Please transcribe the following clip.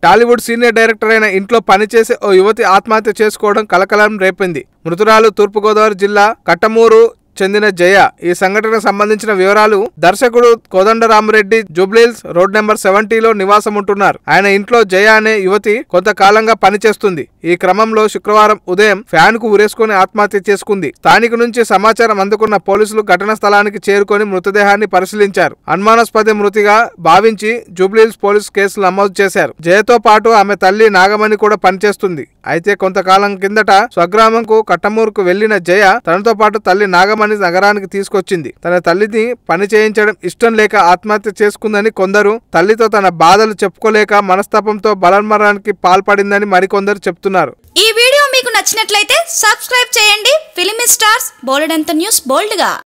Tollywood senior director అయిన ఇంట్లో పనిచేసే ఓ యువతి ఆత్మహత్య చేసుకోవడం కలకలం రేపింది మృతురాలు తూర్పుగోదావరి జిల్లా కట్టమూరు చెందిన జయ ఈ సంఘటనకు సంబంధించిన వివరాలు దర్శకుడు కోదండరామరెడ్డి జూబ్లీల్స్ రోడ్ నెంబర్ సెవెంటీలో నివాసం ఉంటున్నారు ఆయన ఇంట్లో జయ అనే యువతి కొంతకాలంగా పనిచేస్తుంది ఈ క్రమంలో శుక్రవారం ఉదయం ఫ్యాన్ కు ఉరేసుకుని ఆత్మహత్య చేసుకుంది స్థానిక నుంచి సమాచారం అందుకున్న పోలీసులు ఘటనా స్థలానికి చేరుకొని మృతదేహాన్ని పరిశీలించారు అనుమానాస్పద మృతిగా భావించి జూబ్లీల్స్ పోలీసు కేసులు నమోదు చేశారు జయతో పాటు ఆమె తల్లి నాగమణి కూడా పనిచేస్తుంది అయితే కొంతకాలం కిందట స్వగ్రామంకు కట్టమూరుకు వెళ్లిన జయ తనతో పాటు తల్లి నాగమణి నగరానికి తీసుకొచ్చింది తన తల్లిని పని చేయించడం ఇష్టం లేక ఆత్మహత్య చేసుకుందని కొందరు తల్లితో తన బాధలు చెప్పుకోలేక మనస్తాపంతో బలన్మరణానికి పాల్పడిందని మరికొందరు చెప్తున్నారు ఈ వీడియో మీకు నచ్చినట్లయితే సబ్స్క్రైబ్ చేయండి ఫిలిమి స్టార్స్ బోలెడంత న్యూస్ బోల్డ్గా